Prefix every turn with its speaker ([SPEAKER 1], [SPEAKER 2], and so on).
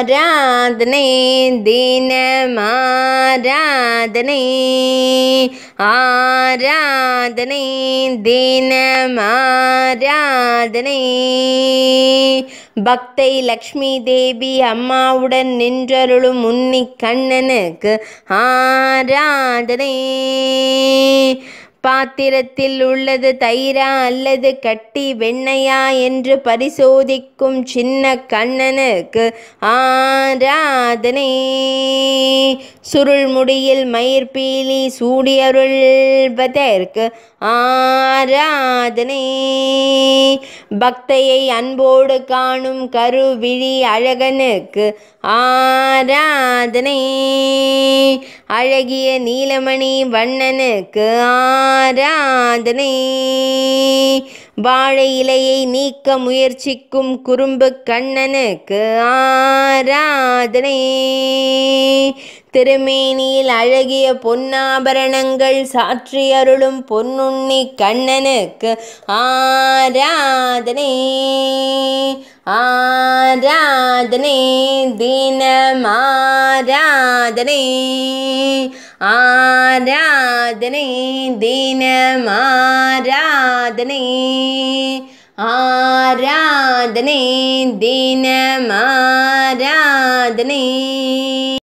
[SPEAKER 1] ஆராதனை தினமாராதனை ஆராதனை தினமாராதனை பக்தை லக்ஷ்மி தேவி அம்மாவுடன் நின்றருளும் உன்னி கண்ணனுக்கு ஆராதனை பாத்திரத்தில் உள்ளது தயிரா அல்லது கட்டி வெண்ணையா என்று பரிசோதிக்கும் சின்ன கண்ணனுக்கு ஆராதனை சுருள்முடியில் மயிர்பீலி சூடியருள்வதற்கு ஆராதனை பக்தையை அன்போடு காணும் கருவிழி அழகனுக்கு ஆராதனை அழகிய நீலமணி வண்ணனுக்கு ஆராதனை வாழை இலையை நீக்க முயற்சிக்கும் குறும்பு கண்ணனுக்கு ஆராதனை திருமேனியில் அழகிய பொன்னாபரணங்கள் சாற்றி அருளும் பொன்னுண்ணி கண்ணனுக்கு ஆராதனை ஆராதனை தினம் ஆராதனை ஆராதனை தினம் ஆராதனை ஆராதனை தினம் ஆராதனை